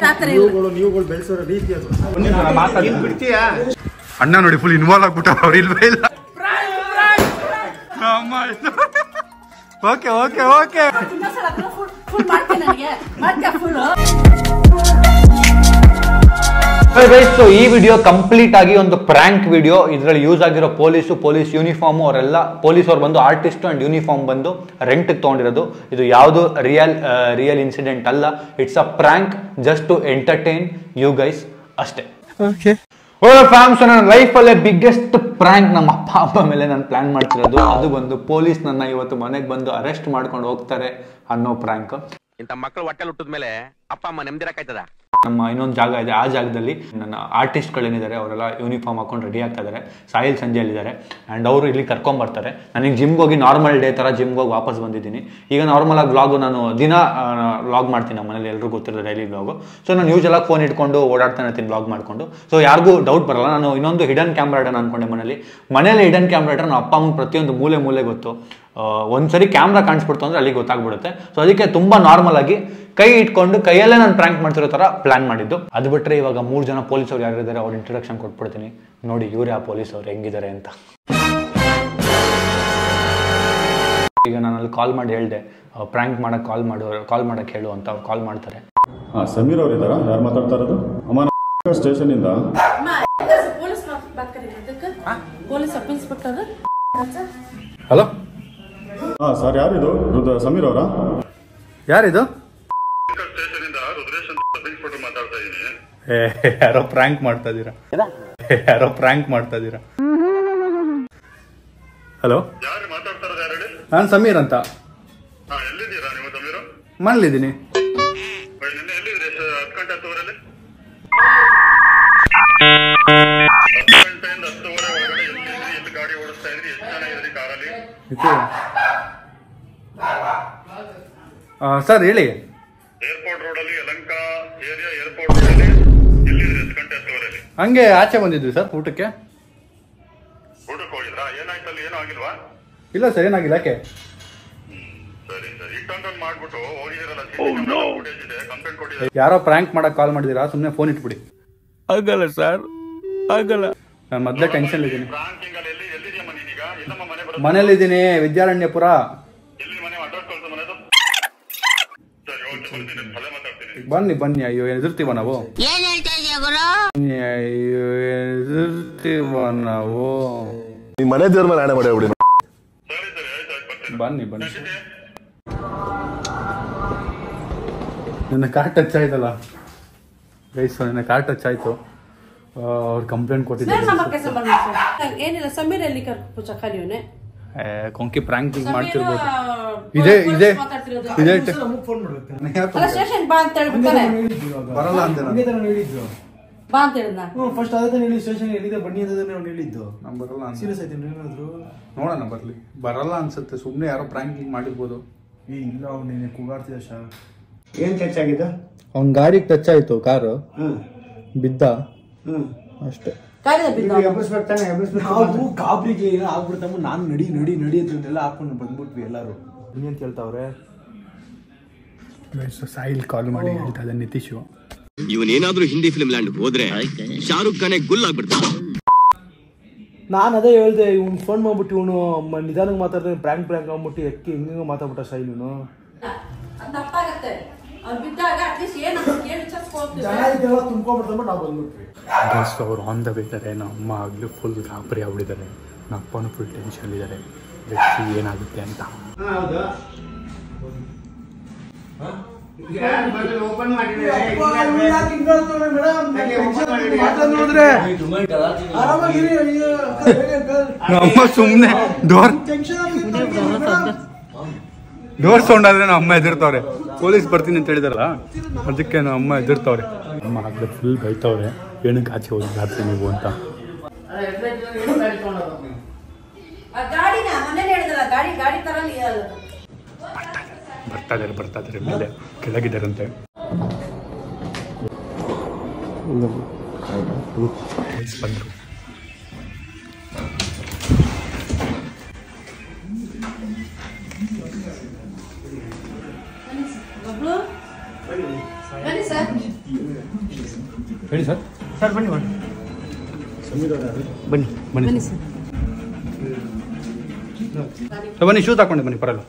ಆ ಥರ ಇಲ್ಲ ನೀವುಗಳು ನೀವುಗಳು ಬೆಳೆಸೋ ರೀತಿ ಅದು ಅಣ್ಣ ನೋಡಿ ಫುಲ್ ಇನ್ವಾಲ್ವ್ ಆಗ್ಬಿಟ್ಟ ಅವ್ರು ಇಲ್ವೇ ಇಲ್ಲ ಓಕೆ ಓಕೆ ಓಕೆ ಇನ್ನೊಂದ್ಸಲ ಫುಲ್ ಫುಲ್ ಮಾಡ್ತೀನಿ ನನಗೆ ಮಾಡ್ತೀಯ ಫುಲ್ ಸೊ ಈ ವಿಡಿಯೋ ಕಂಪ್ಲೀಟ್ ಆಗಿ ಒಂದು ಪ್ರ್ಯಾಂಕ್ ವಿಡಿಯೋ ಇದರಲ್ಲಿ ಯೂಸ್ ಆಗಿರೋ ಪೊಲೀಸು ಪೊಲೀಸ್ ಯೂನಿಫಾರ್ಮ್ ಅವರೆಲ್ಲ ಪೊಲೀಸ್ ಅವ್ರು ಬಂದು ಆರ್ಟಿಸ್ಟ್ ಅಂಡ್ ಯೂನಿಫಾರ್ಮ್ ಬಂದು ರೆಂಟ್ ತೊಗೊಂಡಿರೋದು ಇದು ಯಾವುದು ರಿಯಲ್ ರಿಯಲ್ ಇನ್ಸಿಡೆಂಟ್ ಅಲ್ಲ it's a prank just to entertain you guys ಅಷ್ಟೇ ಫ್ಯಾಮ್ಸ್ ನನ್ನ ಲೈಫಲ್ಲೇ ಬಿಗ್ಗೆಸ್ಟ್ ಪ್ರ್ಯಾಂಕ್ ನಮ್ಮ ಅಪ್ಪ ಅಪ್ಪ ಮೇಲೆ ನಾನು ಪ್ಲಾನ್ ಮಾಡ್ತಿರೋದು ಅದು ಬಂದು ಪೊಲೀಸ್ ನನ್ನ ಇವತ್ತು ಮನೆಗೆ ಬಂದು ಅರೆಸ್ಟ್ ಮಾಡ್ಕೊಂಡು ಹೋಗ್ತಾರೆ ಅನ್ನೋ ಪ್ರ್ಯಾಂಕ್ ಇಂಥ ಮಕ್ಕಳು ಹೊಟ್ಟೆಲ್ ಹುಟ್ಟಿದ ಮೇಲೆ ಅಪ್ಪ ಅಮ್ಮ ನೆಮ್ಮದಿರಕ್ಕಾಯ್ತದ ನಮ್ಮ ಇನ್ನೊಂದು ಜಾಗ ಇದೆ ಆ ಜಾಗದಲ್ಲಿ ನನ್ನ ಆರ್ಟಿಸ್ಟ್ಗಳೇನಿದ್ದಾರೆ ಅವರೆಲ್ಲ ಯೂನಿಫಾರ್ಮ್ ಹಾಕೊಂಡು ರೆಡಿ ಆಗ್ತಾ ಇದ್ದಾರೆ ಸಾಯಿಲ್ ಸಂಜೆಯಲ್ಲಿದ್ದಾರೆ ಆ್ಯಂಡ್ ಅವರು ಇಲ್ಲಿ ಕರ್ಕೊಂಬರ್ತಾರೆ ನನಗೆ ಜಿಮ್ಗೆ ಹೋಗಿ ನಾರ್ಮಲ್ ಡೇ ಥರ ಜಿಮ್ಗೆ ಹೋಗಿ ವಾಪಸ್ ಬಂದಿದ್ದೀನಿ ಈಗ ನಾರ್ಮಲ್ ಆಗಿ ವ್ಲಾಗು ನಾನು ದಿನ ವ್ಲಾಗ್ ಮಾಡ್ತೀನಿ ನಮ್ಮ ಮನೇಲಿ ಎಲ್ಲರೂ ಗೊತ್ತಿರೋದು ಡೈಲಿ ವ್ಲಾಗು ಸೊ ನಾನು ಯೂಶಲ್ ಆಗಿ ಫೋನ್ ಇಟ್ಕೊಂಡು ಓಡಾಡ್ತಾನೆ ಇರ್ತೀನಿ ವ್ಲಾಗ್ ಮಾಡಿಕೊಂಡು ಸೊ ಯಾರಿಗೂ ಡೌಟ್ ಬರಲ್ಲ ನಾನು ಇನ್ನೊಂದು ಹಿಡನ್ ಕ್ಯಾಮ್ರಾ ಇಡೋಣ ಅನ್ಕೊಂಡೆ ಮನೇಲಿ ಮನೇಲಿ ಹಿಡನ್ ಕ್ಯಾಮ್ರಾ ಇಟ್ಟರೆ ನಮ್ಮ ಅಪ್ಪ ಅಮ್ಮನ ಪ್ರತಿಯೊಂದು ಮೂಲೆ ಮೂಲೆ ಗೊತ್ತು ಆ, ಒಂದ್ಸರಿ ಕ್ಯಾಮ್ರಾ ಕಾಣಿಸ್ಬಿಡ್ತು ಅಂದ್ರೆ ಅಲ್ಲಿಗೆ ಗೊತ್ತಾಗ್ಬಿಡುತ್ತೆ ಸೊ ಅದಕ್ಕೆ ತುಂಬಾ ನಾರ್ಮಲ್ ಆಗಿ ಕೈ ಇಟ್ಕೊಂಡು ಕೈಯಲ್ಲೇ ನಾನು ಪ್ರ್ಯಾಂಕ್ ಮಾಡ್ತಿರೋ ತರ ಪ್ಲಾನ್ ಮಾಡಿದ್ದು ಅದು ಬಿಟ್ರೆ ಇವಾಗ ಮೂರು ಜನ ಪೊಲೀಸ್ ಅವ್ರು ಯಾರಿದ್ದಾರೆ ಅವ್ರ ಇಂಟ್ರೊಡಕ್ಷನ್ ಕೊಟ್ಬಿಡ್ತೀನಿ ನೋಡಿ ಇವ್ರು ಯಾವ ಪೊಲೀಸ್ ಅವ್ರು ಹೆಂಗಿದ್ದಾರೆ ಅಂತ ಈಗ ನಾನು ಅಲ್ಲಿ ಕಾಲ್ ಮಾಡಿ ಹೇಳ್ದೆ ಪ್ರ್ಯಾಂಕ್ ಮಾಡಕ್ ಕಾಲ್ ಮಾಡು ಕಾಲ್ ಮಾಡಕ್ ಹೇಳು ಅಂತ ಅವ್ರು ಕಾಲ್ ಮಾಡ್ತಾರೆ ಹಾ ಸಮೀರ್ ಅವ್ರು ಇದ್ದಾರಾ ಯಾರು ಮಾತಾಡ್ತಾ ಇರೋದು ಅಮ್ಮ ಸ್ಟೇಷನ್ ಇಂದ ಪೊಲೀಸ್ ಬಾತ್ ಕರೀರಿ ಅದಕ್ಕೆ ಪೊಲೀಸ್ ಸಬ್ ಇನ್ಸ್ಪೆಕ್ಟರ್ ಹಲೋ ಹಾ ಸರ್ ಯಾರಿದು ರುದ್ರ ಸಮೀರ್ ಅವರಾ ಯಾರಿದು ಸ್ಟೇಷನ್ ಇಂದ ರುದ್ರೇಶ್ ಅಂತ ಸಬ್ ಇನ್ಸ್ಪೆಕ್ಟರ್ ಮಾತಾಡ್ತಾ ಇದ್ದೀನಿ ಏ, ಯಾರೋ ಪ್ರ್ಯಾಂಕ್ ಮಾಡ್ತಾ ಇದ್ದೀರಾ ಏ, ಯಾರೋ ಪ್ರ್ಯಾಂಕ್ ಮಾಡ್ತಾ ಇದ್ದೀರಾ ಹಲೋ ಯಾರು ಮಾತಾಡ್ತಾ ಇರೋದು ಯಾರು ಹೇಳಿ ನಾನು ಸಮೀರ್ ಅಂತ ಹಾ ಎಲ್ಲಿದ್ದೀರಾ ನೀವು ಸಮೀರು ಮನೇಲಿದ್ದೀನಿ ಬೈ, ನಿನ್ನೆ ಎಲ್ಲಿದ್ರಿ ಎಷ್ಟು ಹತ್ತು ಗಂಟೆ ಹತ್ತುವರೆಲ್ಲಿ ಹತ್ತು ಗಂಟೆಯಿಂದ ಹತ್ತುವರೆ ಒಳಗಡೆ ಎಲ್ಲಿದ್ರಿ ಎಲ್ಲಿ ಗಾಡಿ ಓಡಿಸ್ತಾ ಇದ್ರಿ ಎಷ್ಟು ಜನ ಇದ್ರಿ ಕಾರಲ್ಲಿ ಸರ್ ಹೇಳಿ ಏರ್ಪೋರ್ಟ್ ರೋಡಲ್ಲಿ ಯಲಂಕ ಏರಿಯಾ ಏರ್ಪೋರ್ಟ್ ರೋಡಲ್ಲಿ ಎಲ್ಲಿದ್ರಿ ಎಷ್ಟು ಗಂಟೆ ಹತ್ತುವರೆಲ್ಲಿ ಹಂಗೆ ಆಚೆ ಬಂದಿದ್ವಿ ಸರ್ ಊಟಕ್ಕೆ ಊಟಕ್ಕೆ ಹೋಗಿದ್ರಾ ಏನಾಯ್ತು ಅಲ್ಲಿ ಏನೂ ಆಗಿಲ್ವಾ ಇಲ್ಲ ಸರ್ ಏನಾಗಿಲ್ಲ ಯಾಕೆ ಸರಿ ಸರಿ ಇಟ್ಟೊಂದೊಂದು ಮಾಡ್ಬಿಟ್ಟು ಹೋಗಿದಿರಲ್ಲ ಫುಟೇಜ್ ಇದೆ ಕಂಪ್ಲೇಂಟ್ ಕೊಟ್ಟಿದ್ದಾರೆ ಯಾರೋ ಪ್ರ್ಯಾಂಕ್ ಮಾಡಕ್ ಕಾಲ್ ಮಾಡಿದ್ದೀರಾ ಸುಮ್ಮನೆ ಫೋನ್ ಇಟ್ಬಿಡಿ ಆಗಲ್ಲ ಸರ್ ಆಗಲ್ಲ ನಾನು ಮೊದಲೇ ಟೆನ್ಷನ್ ಇದ್ದೀನಿ ಬ್ರಾಂಕಿಂಗ್ ಅಲ್ಲಿ ಎಲ್ಲಿ ಎಲ್ಲಿದೆಯಮ್ಮ ನೀನೀಗ ಎಲ್ಲಮ್ಮ ಮನೆ ಬರೋದು ಮನೇಲಿದ್ದೀನಿ ವಿದ್ಯಾರಣ್ಯಪುರ ಎಲ್ಲಿ ಮನೆ ಅಡ್ರೆಸ್ ಕಳ್ಸೋ ಮನೆದು ಸರಿ ಓಕೆ ಬರ್ತೀನಿ ಭಲೆ ಮಾತಾಡ್ತೀನಿ ಬನ್ನಿ ಬನ್ನಿ ಅಯ್ಯೋ ಎದುರ್ತೀವ ನಾವು ಬನ್ನಿ, ಅಯ್ಯೋ ಎದುರ್ತೀವ ನಾವು ನಿಮ್ ಮನೆ ದೇವ್ರ ಮೇಲೆ ಆಣೆ ಮಾಡಿ ಸರಿ ಸರಿ ಆಯ್ತು ಆಯ್ತು ಬರ್ತೀನಿ ಬನ್ನಿ ಬನ್ನಿ ನನ್ನ ಕಾರ್ ಟಚ್ ಆಯ್ತಲ್ಲ ಗೈಸ್ ನನ್ನ ಕಾರ್ ಟಚ್ ಆಯ್ತು ಅವ್ರು ಕಂಪ್ಲೇಂಟ್ ಕೊಟ್ಟಿದ್ದಾರೆ ನಮ್ಮ ಕೆಲಸ ಮಾಡ್ಬೇಕು ಏನಿಲ್ಲ ಸಮೀರ್ ಎಲ್ಲಿ ಕರ್ ಪೂಜಾ ಖಾಲಿಯವನೇ ಏ, ಕೊಂಕಿ ಪ್ರ್ಯಾಂಕ್ ಮಾಡ್ತಿರ್ಬೋದು ಇದೇ ಇದೇ ಇದೇ ಟ- ಅಲ್ಲ ಸ್ಟೇಷನ್ ಬಾ ಅಂತ ಹೇಳ್ಬಿಡ್ತಾನೆ ಬರಲ್ಲ ಅಂದೆ ನಾನು. ಹಂಗೆ ನಾನು ಹೇಳಿದ್ದು ಬಾ ಅಂತ ಹೇಳಿದ್ನ ಫಸ್ಟ್ ಅದೇ ಹೇಳಿ ಸ್ಟೇಷನ್ ಎಲ್ಲಿದೆ ಬನ್ನಿ ಅಂತ ನಾನು ಹೇಳಿದ್ದು ನಾನ್ ಬರಲ್ಲ ಅಂದೆ. ಸೀರಿಯಸ್ ಆಯ್ತು ಏನಾದ್ರು ನೋಡೋಣ ಬರ್ಲಿ ಬರಲ್ಲ ಅನ್ಸುತ್ತೆ ಸುಮ್ಮನೆ ಯಾರೋ ಪ್ರ್ಯಾಂಕಿಂಗ್ ಮಾಡಿರ್ಬೋದು ಏ ಇಲ್ಲ ಅವ್ನು ನೀನೆ ಕೂಗಾಡ್ತಿದ್ದ ಶಾ ಏನ್ ಟಚ್ ಆಗಿದೆ ಅವ್ನ ಗಾಡಿಗೆ ಟಚ್ ಆಯ್ತು ಕಾರು ಬಿದ್ದ ಅಷ್ಟೇ ಕಾಲಿದ ಬಿದ್ದ ಎಬ್ಬರಿಸ್ಬೇಕು ಎಬ್ಬರಿಸ್ಬೇಕು ನಾವು ಗಾಬರಿಗೆ ಏನೋ ಆಗ್ಬಿಡ್ತಮ್ಮ ನಾನು ನಡಿ ನಡಿ ನಡಿ ಅಂತಂದೆಲ್ಲ ಹಾಕೊಂಡು ಬಂದ್ಬಿಟ್ವಿ ಎಲ್ಲರೂ ಬನ್ನಿ ಅಂತ ಹೇಳ್ತಾವ್ರೆ ಸಾಯಿಲ್ ಕಾಲ್ ಮಾಡಿ ಹೇಳ್ತಾ ಇದ್ದ ನಿತೀಶು ಇವನೇನಾದ್ರೂ ಹಿಂದಿ ಫಿಲ್ಮ್ ಲ್ಯಾಂಡ್ ಹೋದ್ರೆ ಶಾರುಖ್ ಖಾನೆ ಗುಲ್ ಆಗ್ಬಿಡ್ತಾನೆ ನಾನು ಅದೇ ಹೇಳ್ದೆ ಇವ್ನು ಫೋನ್ ಮಾಡ್ಬಿಟ್ಟು ಇವನು ನಿಧಾನಕ್ಕೆ ಮಾತಾಡ್ತಾನೆ ಪ್ರ್ಯಾಂಕ್ ಪ್ರ್ಯಾಂಕ್ ಅಂದ್ಬಿಟ್ಟು ಎಕ್ಕಿ ಹೆಂಗ ಮಾತಾಡ್ಬಿಟ್ಟ ಸೈಲ್ ಇವನು ಅದ್ ತಪ್ಪಾಗತ್ತೆ ಅವ್ರು ಬಿದ್ದಾಗ ಅಟ್ಲೀಸ್ಟ್ ಏನು ಏನು ವಿಚಾರಿಸ್ಕೊಳ್ತೀವಿ ತುಂಬ್ಕೊಂಡ್ಬಿಡ್ತಾನೆ ನಾವು ಬಂದ್ಬಿಟ್ವಿ ಗೈಸ್ ಅವರು ಆನ್ ದ ಇದ್ದಾರೆ ನಮ್ಮ ಅಮ್ಮ ಆಗಲೂ ಫುಲ್ ಗಾಬರಿ ಆಗ್ಬಿಟ್ಟಿದ್ದಾರೆ ನಮ್ಮ ಅಪ್ಪನೂ ಫುಲ್ ಟೆನ್ಷನ್ ಇದ್ದಾರೆ ವ್ಯಕ್ತಿ ಏನಾಗುತ್ತೆ ಅಂತ ಹೌದು ಓಪನ್ ನಮ್ಮ ಸುಮ್ಮನೆ ಡೋರ್ ಡೋರ್ ಸೌಂಡ್ ಆದ್ರೆ ನಮ್ಮ ಅಮ್ಮ ಎದುರ್ತಾವ್ರೆ ಪೊಲೀಸ್ ಬರ್ತೀನಿ ಅಂತ ಹೇಳಿದಾರಲ್ಲ ಅದಕ್ಕೆ ನಮ್ಮ ಅಮ್ಮ ಎದುರ್ತಾವ್ರೆ ಅಮ್ಮ ಆಗ್ಲೇ ಫುಲ್ ಬೈತಾವ್ರೆ ಏನಕ್ಕೆ ಆಚೆ ಹೋಗಿ ರಾತ್ರಿ ನೀವು ಅಂತ ಆ ಗಾಡಿನ ಮನೇಲಿ ಹೇಳಿದಲ್ಲ ಗಾಡಿ ಗಾಡಿ ತರ ಬರ್ತಾ ಇದಾರೆ ಬರ್ತಾ ಇದಾರೆ ಮೇಲೆ ಕೆಳಗಿದ್ದಾರಂತೆ Guys ಬಂದ್ರು ಒಬ್ಳು ಬನ್ನಿ ಸರ್ ಹೇಳಿ ಸರ್ ಸರ್ ಬನ್ನಿ ಬನ್ನಿ ಬನ್ನಿ ಬನ್ನಿ ಸರ್ ಬನ್ನಿ ಶೂಸ್ ಹಾಕೊಂಡೆ ಬನ್ನಿ ಪರಲ್ಲ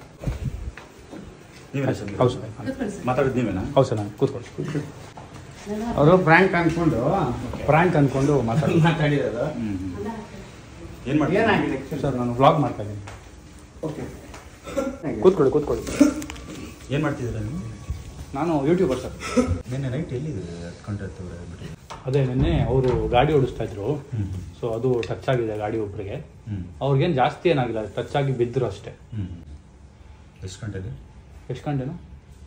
ಹೌದು ಸರ್ ಮಾತಾಡಿದ್ ನೀವೇನಾ ಹೌದು ಸರ್ ನಾನು ಕೂತ್ಕೊಳ್ಳಿ ಅವರು ಫ್ರ್ಯಾಂಕ್ ಅನ್ಕೊಂಡು ಫ್ರಾಂಕ್ ಅನ್ಕೊಂಡು ಮಾತಾಡಿ ಮಾತಾಡಿರೋದು ಏನ್ ಮಾಡ್ತೀರಾ ಏನಾಗಿದೆ ಸರ್ ನಾನು ವ್ಲಾಗ್ ಮಾಡ್ತಾ ಇದ್ದೀನಿ ಓಕೆ ಕೂತ್ಕೊಳ್ಳಿ ಕೂತ್ಕೊಳ್ಳಿ ಏನ್ ಮಾಡ್ತಿದ್ದೀರಾ ನೀವು ನಾನು ಯೂಟ್ಯೂಬರ್ ಸರ್ ನಿನ್ನೆ ನೈಟ್ ಎಲ್ಲಿದೆ ಹತ್ತು ಗಂಟೆ ಬಿಟ್ಟು ಅದೇ ನಿನ್ನೆ ಅವರು ಗಾಡಿ ಓಡಿಸ್ತಾ ಇದ್ರು ಸೊ ಅದು ಟಚ್ ಆಗಿದೆ ಗಾಡಿ ಒಬ್ಬರಿಗೆ ಹ್ಮ್ ಅವ್ರಿಗೇನು ಜಾಸ್ತಿ ಏನಾಗಿಲ್ಲ ಟಚ್ ಆಗಿ ಬಿದ್ದರು ಅಷ್ಟೇ ಹ್ಮ್ ಎಷ್ಟು ಗಂಟೆಗೆ ಎಷ್ಟು ಗಂಟೆನು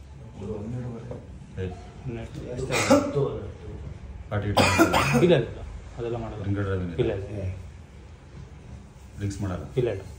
ಏಯ್, ಹನ್ನೆರಡು. ಪಾರ್ಟಿ ಇಲ್ಲ ಇಲ್ಲ ಅದೆಲ್ಲ ಮಾಡಲ್ಲ ಡ್ರಿಂಕ್ ಡ್ರೈವಿಂಗ್ ಇಲ್ಲ ಇಲ್ಲ ಡ್ರಿಂಕ್ಸ್ ಮಾಡಲ್ಲ ಇಲ್ಲ ಇಲ್ಲ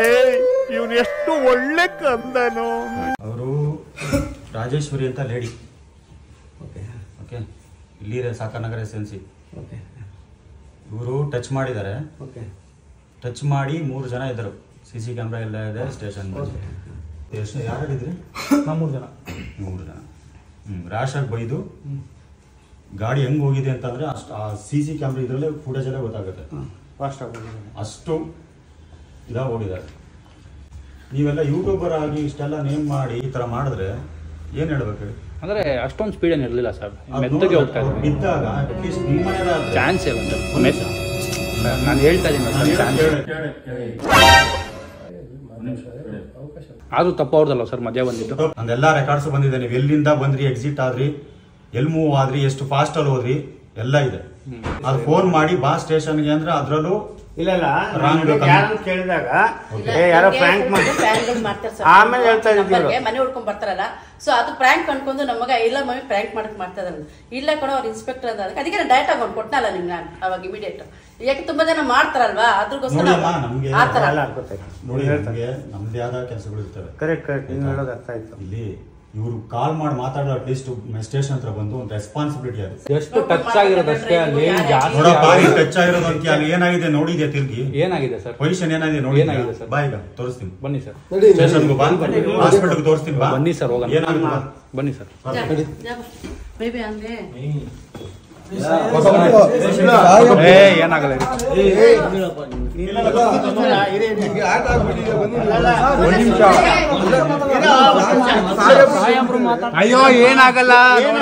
ಅವರು ರಾಜೇಶ್ವರಿ ಅಂತ ಲೇಡಿ ಓಕೆ ಓಕೆ ಇಲ್ಲಿ ಸಾಕಾನಗರ ಎಸ್ ಎನ್ ಸಿ ಓಕೆ ಇವರು ಟಚ್ ಮಾಡಿದ್ದಾರೆ ಓಕೆ ಟಚ್ ಮಾಡಿ ಮೂರು ಜನ ಇದ್ದರು ಸಿ ಸಿ ಕ್ಯಾಮ್ರಾ ಎಲ್ಲ ಇದೆ ಸ್ಟೇಷನ್ ಎಷ್ಟು ಯಾರು ಇದ್ರಿ ನಾವು ಮೂರು ಜನ ಮೂರು ಜನ ಹ್ಞೂ ರ್ಯಾಶಾಗಿ ಬೈದು ಗಾಡಿ ಹೆಂಗೆ ಹೋಗಿದೆ ಅಂತಂದರೆ ಅಷ್ಟು ಆ ಸಿ ಸಿ ಕ್ಯಾಮ್ರಾ ಇದರಲ್ಲೇ ಫುಟೇಜ್ ಎಲ್ಲ ಗೊತ್ತಾಗುತ್ತೆ ಫಾಸ್ಟ್ ಆಗಿ ಅಷ್ಟು ಇದಾಗ ಹೋಗಿದ್ದಾರೆ ನೀವೆಲ್ಲ ಯೂಟ್ಯೂಬರ್ ಆಗಿ ಇಷ್ಟೆಲ್ಲ ನೇಮ್ ಮಾಡಿ ಈ ಥರ ಮಾಡಿದ್ರೆ ಏನು ಹೇಳ್ಬೇಕು ಹೇಳಿ ಅಂದರೆ ಅಷ್ಟೊಂದು ಸ್ಪೀಡ್ ಏನು ಇರಲಿಲ್ಲ ಸರ್ ಅದ್ ಮೆತ್ತಗೆ ನೋಡಿ, ಹೋಗ್ತಾ ಅವ್ರು ಇದ್ವಿ ಬಿದ್ದಾಗ ಅಟ್ಲೀಸ್ಟ್ ನಿಮ್ಮ ಮನೇಲಿ ಚಾನ್ಸ್ ಇಲ್ಲ ಸರ್ ಮೆತ್ ನಾನು ಹೇಳ್ತಾ ಇದ್ದೀನಿ ಸರ್ ಚಾನ್ಸ್ ಆದರೂ ತಪ್ಪು ಅವ್ರದಲ್ಲ ಸರ್ ಮಧ್ಯ ಬಂದಿದ್ದು ನಂದೆಲ್ಲ ರೆಕಾರ್ಡ್ಸ್ ಬಂದಿದೆ ನೀವು ಎಲ್ಲಿಂದ ಬಂದ್ರಿ ಎಕ್ಸಿಟ್ ಆದ್ರಿ ಎಲ್ಲಿ ಮೂವ್ ಆದ್ರಿ ಎಷ್ಟು ಫಾಸ್ಟ್ ಅಲ್ಲಿ ಹೋದ್ರಿ ಎಲ್ಲ ಇದೆ ಅದು ಫೋನ್ ಮಾಡಿ ಬಾ ಸ್ಟೇಷನ್ಗೆ ಅಂದ್ರೆ ಅದ್ರಲ್ಲೂ ಇಲ್ಲ ಇಲ್ಲ Wrong ನಮ್ಗೆ ಕಮ್ಮಿ. ಯಾರು ಕೇಳಿದಾಗ ಏ ಯಾರೋ ಫ್ರ್ಯಾಂಕ್ ಮಾಡಿ ಫ್ಯಾನ್ಗಳು ಮಾಡ್ತಾರೆ ಸರ್ ಆಮೇಲೆ ಹೇಳ್ತಾ ಇದ್ರು. ನಂಬರ್ಗೆ ಮನೆ ಹುಡ್ಕೊಂಡ್ ಬರ್ತಾರಲ್ಲ ಸೊ ಅದು ಪ್ರ್ಯಾಂಕ್ ಅನ್ಕೊಂಡು ನಮಗ ಇಲ್ಲ ಮಮ್ಮಿ ಪ್ರ್ಯಾಂಕ್ ಮಾಡಕ್ ಮಾಡ್ತಾ ಇದಾರೆ ಇಲ್ಲ ಕೂಡ ಅವ್ರ ಇನ್ಸ್ಪೆಕ್ಟರ್ ಅದ ಅದಕ್ಕೆ ನಾನು ಡೈರೆಕ್ಟ್ ಆಗಿ ಅವ್ನು ಕೊಟ್ನಲ್ಲ ನಿಮ್ಗೆ ನಾನು ಅವಾಗ ಇಮಿಡಿಯೇಟ್ ಯಾಕೆ ತುಂಬಾ ಜನ ಮಾಡ್ತಾರಲ್ವಾ ಅದ್ರಗೋಸ್ಕರ ನೋಡಿಯಮ್ಮ ನಮ್ಗೆ ಆ ತರ ಎಲ್ಲ ಗೊತ್ತಾಯ್ತು ನೋಡಿ ನಮ್ಗೆ ನಮ್ದೇ ಆದ ಕೆಲಸಗಳು ಇರ್ತವೆ ಕರೆಕ್ಟ್ ಕರೆಕ್ಟ್ ನೀವು ಹೇಳೋದು ಅರ್ಥ ಆಯ್ತು ಇಲ್ಲಿ ಇವರು ಕಾಲ್ ಮಾಡಿ ಮಾತಾಡೋ ಅಟ್ಲೀಸ್ಟ್ ಸ್ಟೇಷನ್ ಹತ್ರ ಬಂದು ಒಂದು ರೆಸ್ಪಾನ್ಸಿಬಿಲಿಟಿ ಅದು ಎಷ್ಟು ಟಚ್ ಆಗಿರೋದಷ್ಟೇ ಅಲ್ಲಿ ಏನು ಜಾಸ್ತಿ ನೋಡಪ್ಪ ಆಗಿಲ್ಲ. ಇಲ್ಲಿ ಟಚ್ ಆಗಿರೋದು ಅಂತ ಅಲ್ಲಿ ಏನಾಗಿದೆ ನೋಡಿದ್ಯಾ ತಿರ್ಗಿ ಏನಾಗಿದೆ ಸರ್ ಪೊಸಿಷನ್ ಏನಾಗಿದೆ ನೋಡಿ ಏನಾಗಿದೆ ಸರ್? ಬಾ ಈಗ ತೋರಿಸ್ತೀನಿ ಬನ್ನಿ ಸರ್ ಸ್ಟೇಷನ್ಗೂ ಬಾ ಹಾಸ್ಪಿಟಲ್ಗೆ ತೋರಿಸ್ತೀನಿ ಬಾ ಬನ್ನಿ ಸರ್ ಹೋಗೋಣ ಏನಾಗುತ್ತೆ ಬಾ. ಬನ್ನಿ ಸರ್ ಬೇಬಿ ಅಂದ್ರೆ ಏ ಏನಾಗಲ್ಲ ಅಯ್ಯೋ ಏನಾಗಲ್ಲ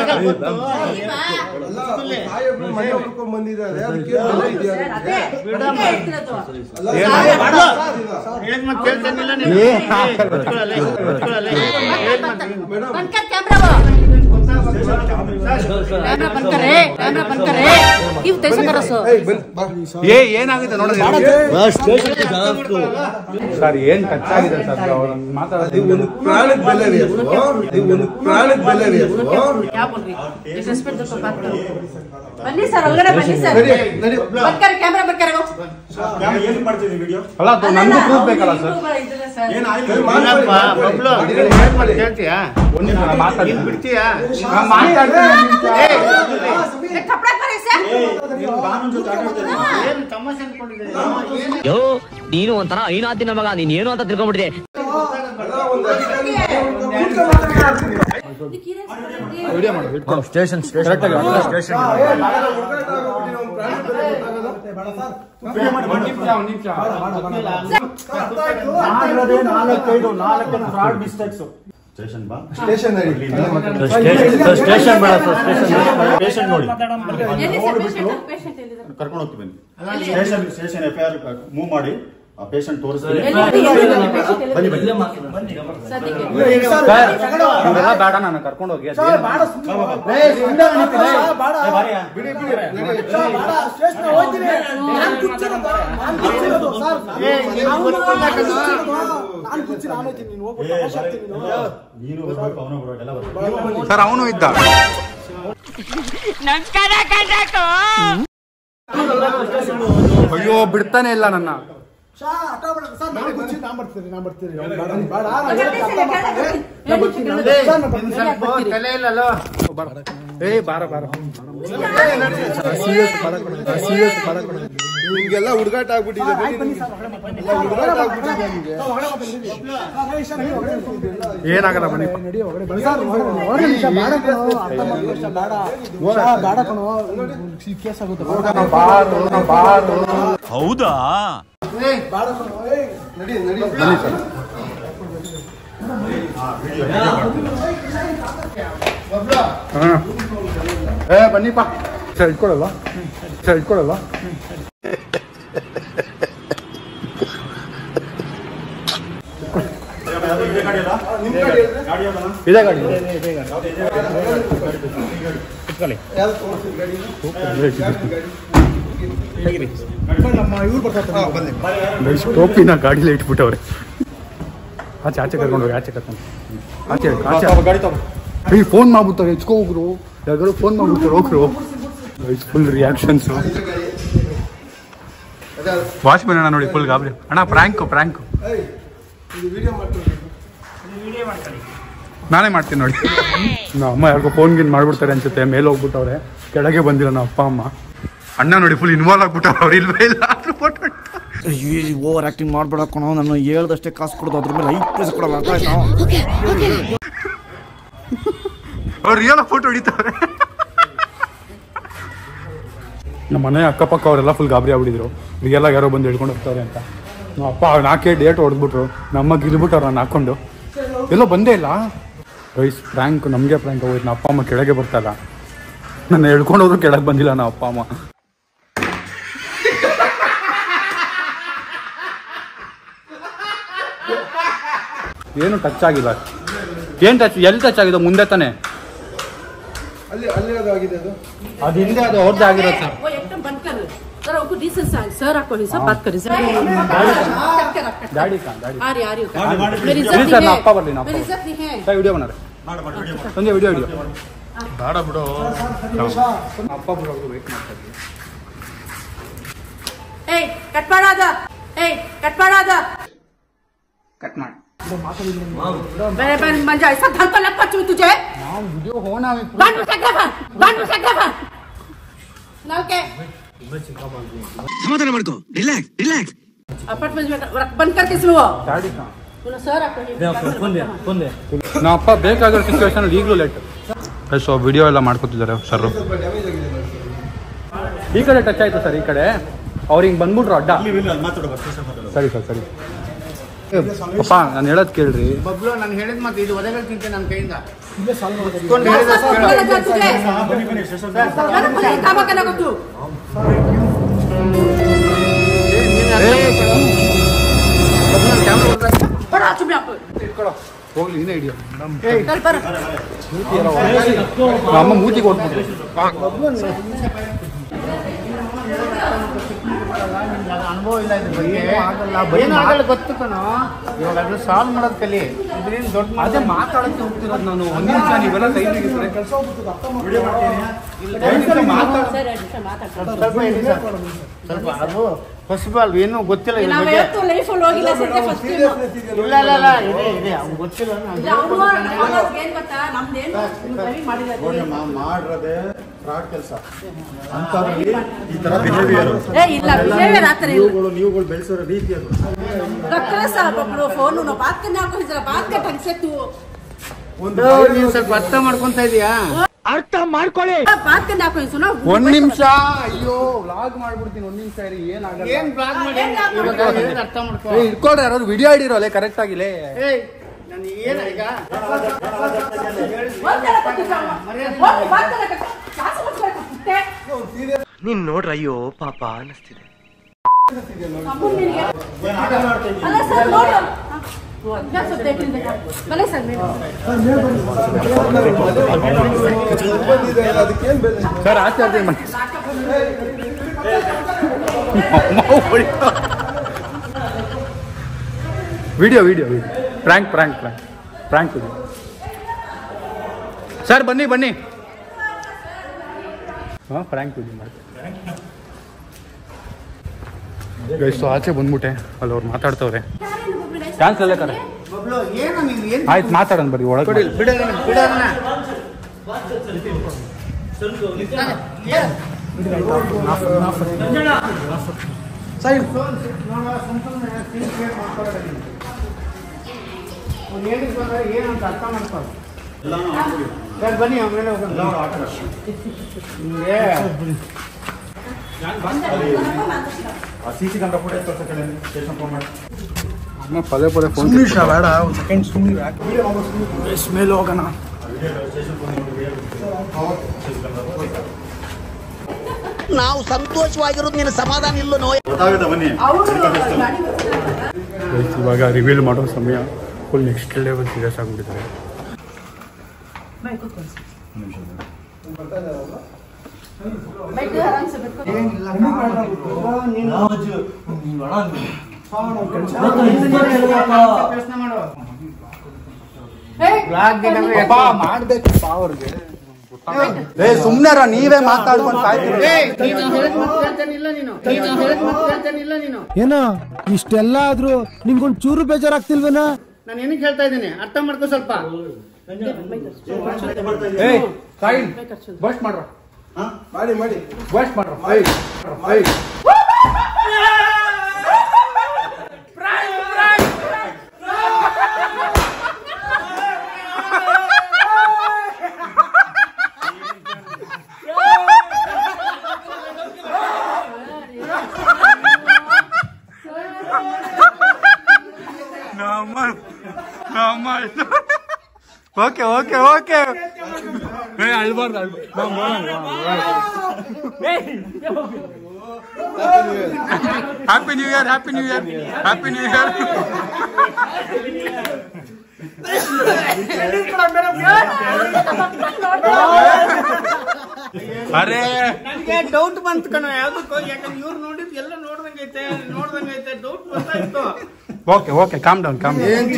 ಅದೇ ಅದಕ್ಕೆ ಹೇಳ್ತಿರೋದು. ಬಂದ್ಕರ್ ಕ್ಯಾಮ್ರಾವು. ಕ್ಯಾಮ್ರಾ ಬಂದ್ಕರೆ, ಕ್ಯಾಮ್ರಾ ಬಂದ್ಕರೆ. ಇವ್ ತೆಗ್ಸ್ಕರ ಸರ್. ಏ ಏನಾಗಿದೆ ನೋಡೋದು ಸರ್ ಏನ್ ಟಚ್ ಆಗಿದೆ ಸರ್ ಅವ್ರು ಮಾತಾಡೋದು ಒಂದು ಪ್ರಾಣದ ಬೆಲೆ ಬೇಕು ಒಂದು ಪ್ರಾಣದ ಬೆಲೆ ಬೇಕು ಯಾವ ಬೋಲ್ರಿ? ಎಷ್ಟು respect ದಕ್ಕೋ ಬಾತ್ ಕರೋ. ಬನ್ನಿ ಸರ್ ಒಳಗಡೆ ಬನ್ನಿ ಸರ್ ನಡಿ, ನಡಿ. ಬಂದ್ಕರೆ ಕ್ಯಾಮ್ರಾ ಬಂದ್ಕರೆ ಹೋಗ್. ಯಾವ ಏನ್ ಮಾಡ್ತಿದ್ವಿ ವಿಡಿಯೋ ಅಲ್ಲ ಅದು ನಂದು ಪ್ರೂಫ್ ಬೇಕಲ್ಲ ಸರ್ ಇವ್ರು ಇದ್ದಾರೆ ಸರ್. ಇಲ್ಲಪ್ಪ, ಬಬ್ಲು, ಏನ್ ಮಾಡಿ ಕೇಳ್ತೀಯಾ ಒಂದ್ ನಿಮಿಷ ನಾನು ಮಾತಾಡ್ತೀನಿ. ನೀನ್ ಬಿಡ್ತೀಯಾ ನಾನು ಮಾತಾಡ್ತೀನಿ ಒಂದ್ ನಿಮಿಷ. ಏ, ಕಪ್ಡ ಕರೆ ಸರ್. ಏನು ತಮಾಷೆ ಅನ್ಕೊಂಡಿದ್ದೀರಿ ಏನು ಯೋ ನೀನು ಒಂಥರ ಐನಾತಿನ ಮಗ ನೀನ್ ಏನು ಅಂತ ತಿಳ್ಕೊಂಡ್ಬಿಟ್ಟಿದೆ ವಿಡಿಯೋ ಮಾಡು ಇಟ್ಕೊ. ಸ್ಟೇಷನ್ Correct ಆಗಿ ಅಲ್ಲ, ಸ್ಟೇಷನ್ ಒಂದ್ ನಿಮಿಷ ಒಂದ್ ನಿಮಿಷ ನಾಲ್ಕೈದು ನಾಲ್ಕು ಫ್ರಾಡ್ ಮಿಸ್ಟೇಕ್ಸ್ ಸ್ಟೇಷನ್ ಬಾ ಸ್ಟೇಷನ್ ನಡಿ ಸ್ಟೇಷನ್ ಬೇಡ ಸರ್ ಸ್ಟೇಷನ್ ನೋಡಿ ಎಲ್ಲಿ ಸರ್ patient? patient ಎಲ್ಲಿದ್ದಾರೆ? ಕರ್ಕೊಂಡು ಹೋಗ್ತೀವಿ ಬನ್ನಿ station station F I R move ಮಾಡಿ ಆ ಪೇಷಂಟ್ ತೋರಿಸ್ತೀನಿ ಎಲ್ಲಿ ನೋಡಿ, ಎಲ್ಲಿ ನೋಡಿ, patient ಎಲ್ಲಿದ್ದಾರೆ? ಬನ್ನಿ ಬನ್ನಿ ಸದ್ಯಕ್ಕೆ. ಸರ್ ಇವ್ರೆಲ್ಲ ಬೇಡ ನಾನು ಕರ್ಕೊಂಡು ಹೋಗಿ ಅದೇನು- ನೀನು ಬರ್ಬೇಕು ಅವನು ಬರ್ಬೇಕು ಎಲ್ಲ ಬರ್ಬೇಕು ಸರ್ ಅವನು ಇದ್ದ ಅಯ್ಯೋ ಬಿಡ್ತಾನೆ ಇಲ್ಲ ನನ್ನ ಎಲ್ಲಿ ನಿಮಿಷ ಕೇಳಿದ್ರೆ- ತಲೆ ಇಲ್ಲಲ್ಲೋ ಏ ಬಾರ ಬಾರ ಸೀರಿಯಸ್ ಬಾರ ಕಣ ಸೀರಿಯಸ್ ಬಾರ ಕಣ ನಿಮ್ಗೆಲ್ಲ ಹುಡುಗಾಟ ಆಗ್ಬಿಟ್ಟಿದೆ ಬನ್ನಿ ನಿಮ್ಗೆ. ಎಲ್ಲ ಹುಡುಗಾಟ ಆಗ್ಬಿಟ್ಟಿದೆ ನಿಮ್ಗೆ ಏನಾಗಲ್ಲ ಬನ್ನಿ ಬೇಡ ಕಣೋ ಕೇಸ್ ಆಗುತ್ತೆ ಬಾರು ಬಾರು ಹೌದಾ ನಡಿ ನಡಿ ಏ ಬನ್ನಿಪ್ಪ ಸರ್ ಇಟ್ಕೊಳಲ್ಲ ಸರ್ ಇಟ್ಕೊಳಲ್ಲ ಇದೇ ಗಾಡಿ ಕುತ್ಕೊಳ್ಳಿ ನಮ್ಮ ಇವ್ರು ಬರ್ತಾರೆ ಟೋಪಿನ ಗಾಡಿಲೇ ಇಟ್ಬಿಟ್ಟವ್ರೆ ಆಚೆ ಆಚೆ ಕರ್ಕೊಂಡು ಹೋಗಿ ಆಚೆ ಕರ್ಕೊಂಡು ಆಚೆ ಆಚೆ ಗಾಡಿ ತಗೋ ಏಯ್ ಫೋನ್ ಮಾಡ್ಬಿಡ್ತಾರೆ ಹೆಚ್ಕೊ ಹೋಗ್ರು ಯಾರು ಫೋನ್ ಮಾಡ್ಬಿಡ್ತಾರೆ ಹೋಗ್ರು ಫುಲ್ ರಿಯಾಕ್ಷನ್ಸು ವಾಚ್ಮನ್ ಅಣ್ಣ ನೋಡಿ ಫುಲ್ ಗಾಬರಿ ಅಣ್ಣ ಪ್ರ್ಯಾಂಕು ಪ್ರ್ಯಾಂಕು ನಾನೇ ಮಾಡ್ತೀನಿ ನೋಡಿ ನಮ್ಮ ಅಮ್ಮ ಯಾರಿಗೋ ಫೋನ್ ಗಿನ್ ಮಾಡ್ಬಿಡ್ತಾರೆ ಅನ್ಸುತ್ತೆ ಮೇಲೆ ಹೋಗ್ಬಿಟ್ಟವ್ರೆ ಕೆಳಗೆ ಬಂದಿಲ್ಲ ನಮ್ಮ ಅಪ್ಪ ಅಮ್ಮ ಅಣ್ಣ ನೋಡಿ ಫುಲ್ ಇನ್ವಾಲ್ವ್ ಆಗ್ಬಿಟ್ಟವ್ರು ಅವ್ರು ಇಲ್ವೇ ಇಲ್ಲ ಆದ್ರೂ ಫೋಟೋ ಓವರ್ ಆಕ್ಟಿಂಗ್ ಮಾಡ್ಬೇಡ ಕಣೋ ನಾನು ಹೇಳ್ದಷ್ಟೇ ಕಾಸು ಕೊಡೋದು ಅದ್ರ ಮೇಲೆ ಐದು ಪೈಸೆ ಕೊಡಲ್ಲ ಅರ್ಥ ಆಯ್ತಾ ಅವ್ರು ರಿಯಲ್ ಫೋಟೋ ಹೊಡಿತಾರೆ ನಮ್ಮ ಮನೆ ಅಕ್ಕಪಕ್ಕ ಅವರೆಲ್ಲ ಫುಲ್ ಗಾಬರಿ ಆಗ್ಬಿಟ್ಟಿದ್ರು ರಿಯಲ್ ಆಗಿ ಯಾರೋ ಬಂದು ಹೇಳ್ಕೊಂಡು ಹೋಗ್ತಾರೆ ಅಂತ ನಮ್ಮ ಅಪ್ಪ ನಾಲ್ಕೇ ಡೇಟ್ ಹೊಡೆದ್ಬಿಟ್ರು ನಮ್ಮ ಗಿಲ್ಬಿಟ್ಟವ್ರು ನಾನು ಹಾಕೊಂಡು ಎಲ್ಲೋ ಬಂದೇ ಇಲ್ಲ ರೈಸ್ ಪ್ರ್ಯಾಂಕ್ ನಮಗೆ ಪ್ರ್ಯಾಂಕ್ ಹೋಯ್ತು ನಮ್ಮ ಅಪ್ಪ ಅಮ್ಮ ಕೆಳಗೆ ಬರ್ತಾಯಿಲ್ಲ ನನ್ನ ಹೇಳ್ಕೊಂಡು ಹೋದ್ರು ಕೆಳಗೆ ಬಂದಿಲ್ಲ ನಮ್ಮ ಅಪ್ಪ ಅಮ್ಮ ಏನು ಟಚ್ ಆಗಿಲ್ಲ ಏನು ಟಚ್ ಎಲ್ಲಿ ಟಚ್ ಆಗಿದೆ ಮುಂದೆ ತಾನೆ ಅಲ್ಲಿ ಅಲ್ಲಿ ಅದು ಆಗಿದೆ ಅದು ಅದು ಹಿಂದೆ ಅದು ಅವ್ರದ್ದೇ ಆಗಿರೋದು ಸರ್ वो एकदम बंद कर सर आपको डिसेंस सर आपको सब बात करें सर ಗಾಡಿ ಕಾ ಗಾಡಿ आ रही आ रही हूँ। मेरी इज्जत ಇಲ್ಲ नहीं ಸರ್ ನಾ है ಅಪ್ಪ ಬರಲಿ ನಾ ಅಪ್ಪ मेरी इज्जत नहीं है ಸರ್ ವಿಡಿಯೋ ಮಾಡಾರೆ ಸಂಜೆ ವಿಡಿಯೋ ವಿಡಿಯೋ ಬೇಡ ಬಿಡು ಅಪ್ಪ ಬರೋದು ವೇಟ್ ಮಾಡ್ತಾ ಇದ್ವಿ ए कट पड़ा था ए कट पड़ा था ಕಟ್ ಮಾಡಿ मेरे बहन मंजा ऐसा धन तो लग पचू तुझे ವಿಡಿಯೋ ಹೋಣ बांध सकता था बांध सकता था ओके ಸಮಾಧಾನ ಮಾಡ್ಕೋ ರಿಲ್ಯಾಕ್ಸ್ ರಿಲ್ಯಾಕ್ಸ್ अपार्टमेंट में रख- बंद करके सुनो ಗಾಡಿ ಕಾ बोलो सर आपको ನಮ್ಮ ಅಪ್ಪ ಬೇಕಾಗಿರೋ ಸಿಚುವೇಶನ್ ಈಗಲೂ ಲೇಟ್ ಸೊ ವಿಡಿಯೋ ಎಲ್ಲ ಮಾಡ್ಕೊತಿದ್ದಾರೆ ಸರ್ ಈ ಕಡೆ ಟಚ್ ಆಯ್ತು ಸರ್ ಈ ಕಡೆ ಅವ್ರು ಹಿಂಗೆ ಬಂದ್ಬಿಟ್ರು ಅಡ್ಡ ಸರಿ ಸರ್ ಸರಿ ಅಪ್ಪ ನಾನು ಹೇಳೋದು ಕೇಳ್ರಿ ಬಬ್ಲು ನಾನು ಹೇಳಿದ ಮತ್ತೆ ಇದು ಒದಗಲ್ ತಿಂತೆ ನನ್ನ ಕೈಯಿಂದ बोला था तुझे मैंने बोला काम करना को तू बड़ा चुप यहाँ पे ಹೋಗ್ಲಿ ಇನ್ನೇ ಹಿಡಿಯೋ चल पर ನಮ್ಮ ಅಮ್ಮ ಮೂತಿಗೆ ಓದ್ಬಿಟ್ರು ಅನುಭವ ಇಲ್ಲ ಇದ್ರ ಬಗ್ಗೆ ಏನಾಗಲ್ಲ ಗೊತ್ತು ಕಣೋ ಇವಾಗ ಅದು ಸಾಲ್ವ್ ಮಾಡೋದು ಕಲಿ ಇದ್ರಿಂದ ದೊಡ್ಡ ಅದೇ ಮಾತಾಡಕ್ಕೆ ಹೋಗ್ತಿರೋದು ನಾನು ಒಂದು ನಿಮಿಷ ನೀವೆಲ್ಲ ಕೈ ಮುಗಿದ್ರೆ ಕೆಲಸ सर ऐसा माता ಸ್ವಲ್ಪ ಇರಿ ಸರ್. ಸ್ವಲ್ಪ ಅದು ಹೊಸಬ ಅಲ್ವ ಏನೂ ಗೊತ್ತಿಲ್ಲ ಇದ್ರ ನಾವು ಬಗ್ಗೆ ಯಾವತ್ತೂ ಲೈಫ್ ಅಲ್ಲಿ ಹೋಗಿಲ್ಲ ಸದ್ಯ ಫಸ್ಟ್ ಟೈಮ್ ಇಲ್ಲ ಇಲ್ಲ ಇಲ್ಲ ಇದೆ ಇದೆ ಅವ್ನು ಗೊತ್ತಿಲ್ಲ ನಾನು ಇಲ್ಲ ಅವನು ಏನ್ ಗೊತ್ತಾ ನಮ್ದೇನು ಡ್ರೈವಿಂಗ್ ಮಾಡಿರೋದು ಮಾಡ್ರದೆ ಫ್ರಾಡ್ ಕೆಲಸ ಅಂತವ್ರಲ್ಲಿ ಈ ತರ ಬಿಹೇವಿಯರ್ ಏ ಇಲ್ಲ ಬಿಹೇವಿಯರ್ ಆತರ ಇಲ್ಲ ನೀವುಗಳು ನೀವುಗಳು ಬೆಳೆಸಿರೋ ರೀತಿ ಅದು रखना साहब अपना फोन उन्होंने बात करने आपको जरा बात कर ढंग से तू ಒಂದು ನೀನು ಸ್ವಲ್ಪ ಅರ್ಥ ಮಾಡ್ಕೊಂತ ಇದೀಯಾ बात करने आपको सुनो ಒಂದ್ ನಿಮಿಷ ಅಯ್ಯೋ ವ್ಲಾಗ್ ಮಾಡ್ಬಿಡ್ತೀನಿ ಒಂದ್ ನಿಮಿಷ ಇರಿ ಏನಾಗಲ್ಲ ಏನ್ ಬ್ಲಾಗ್ ಮಾಡಿ ಏನ್ ಬ್ಲಾಗ್ ಇವಾಗ ಮಾಡ್ತಾರೆ? ಹೇಳಿದ್ ಅರ್ಥ ಮಾಡ್ಕೊ ಏ ಇಟ್ಕೊಳ್ರಿ ಯಾರಾದ್ರು ವಿಡಿಯೋ ಹಿಡಿರೋಲೆ ಕರೆಕ್ಟ್ ಆಗಿಲೇ ಏಯ್ ನಾನು ಏನ ಈಗ बोल तेरा कुछ बोल बात करने का क्या समझ रहे हो कुत्ते ನೀನ್ ನೋಡ್ರ ಅಯ್ಯೋ ಪಾಪ ಅನಿಸ್ತಿದೆ अमूल मिल गया अरे सर नोट वो क्या सब देख रहे हैं भले सर मेरे ಅದಕ್ಕೇನ್ ಬೆಲೆ ಸರ್ ಆಚಾರ್ಯ ಮಾಡಿ video video video prank prank prank prank video sir ಬನ್ನಿ ಬನ್ನಿ ಹಾಂ ಪ್ರ್ಯಾಂಕ್ ವಿಡಿಯೋ ಮಾಡಿ ಎಷ್ಟು ಆಚೆ ಬಂದ್ಬಿಟ್ಟೆ ಅಲ್ಲಿ ಅವ್ರು ಮಾತಾಡ್ತವ್ರೆ ಚಾನ್ಸ್ ಅಲ್ಲೇ ಕರೆ ಬಬ್ಲು ಏನು ನೀನು ಏನ್ ಆಯ್ತು ಮಾತಾಡೋಣ ಬರ್ರಿ ಒಳಗೆ ಬಿಡೋಣ ಬಿಡೋಣ ಸೈಡ್ ಏನಂತ ಅರ್ಥ ಮಾಡ್ಕೊಳ್ಳಿ ಸರ್ ಬನ್ನಿ ಆಮೇಲೆ ಹೋಗೋಣ ನಿಮಗೆ ಸಿ ಸಿ ಕ್ಯಾಮ್ರಾ ಫುಟೇಜ್ ತೋರ್ಸಕ್ಕೆ ಸ್ಟೇಷನ್ ಫೋನ್ ಮಾಡಿ ಅಮ್ಮ ಪದೇ ಪದೇ ಫೋನ್ ಸುಮ್ಮನೆ ಬೇಡ ಒಂದು ಸೆಕೆಂಡ್ ಸುಮ್ಮನೆ ಸ್ಮೆಲ್ ಹೋಗೋಣ ನಾವು ಸಂತೋಷವಾಗಿರೋದು ನಿನ್ನ ಸಮಾಧಾನ ಇಲ್ಲ ನೋಯ ಗೊತ್ತಾಗುತ್ತೆ ಬನ್ನಿ ಇವಾಗ ರಿವೀಲ್ ಮಾಡೋ ಸಮಯ ಫುಲ್ ನೆಕ್ಸ್ಟ್ ಲೆವೆಲ್ ಸೀರಿಯಸ್ ಆಗಿಬಿಟ್ಟಿದ್ದಾರೆ ಪ್ರಶ್ನೆ ಮಾಡು ಬ್ಲಾಗ್ ಮಾಡ್ಬೇಕಪ್ಪ ಅವ್ರಿಗೆ ಏ ಸುಮ್ನೆ ನೀವೇ ಮಾತಾಡ್ಕೊಂಡು ಏಯ್, ನೀನು ಹೇಳಿದ್ ಮಾತು ಕೇಳ್ತಾನಿಲ್ಲ ನೀನು ನೀನು ಹೇಳಿದ್ ಮಾತು ಕೇಳ್ತಾನಿಲ್ಲ ನೀನು ಏನ ಇಷ್ಟೆಲ್ಲ ಆದ್ರೂ ನಿಮ್ಗೊಂದ್ ಚೂರು ಬೇಜಾರಾಗ್ತಿಲ್ವೇನಾ ನಾನು ಏನಕ್ಕೆ ಹೇಳ್ತಾ ಇದ್ದೀನಿ ಅರ್ಥ ಮಾಡ್ಕೋ ಸ್ವಲ್ಪ ಏಯ್ ಸೈಡ್ ಬಸ್ಟ್ ಮಾಡ್ರ ಮಾಡಿ ಮಾಡಿ ಬಸ್ಟ್ ಮಾಡ್ರ ಏಯ್ ಏಯ್ ನಮ್ಮ ನಮ್ಮ ಓಕೆ ಓಕೆ ಓಕೆ ಏ ಅಳ್ಬಾರ್ದು happy new year happy new year happy new year ಅರೆ ನನಗೆ ಡೌಟ್ ಬಂತು ಕಣ ಯಾವ್ದಕ್ಕೋ ಯಾಕಂದ್ರೆ ಇವ್ರು ನೋಡಿದ್ ಎಲ್ಲ ನೋಡ್ದಂಗೈತೆ ನೋಡ್ದಂಗೈತೆ ಡೌಟ್ ಬರ್ತಾ ಇತ್ತು okay okay calm down calm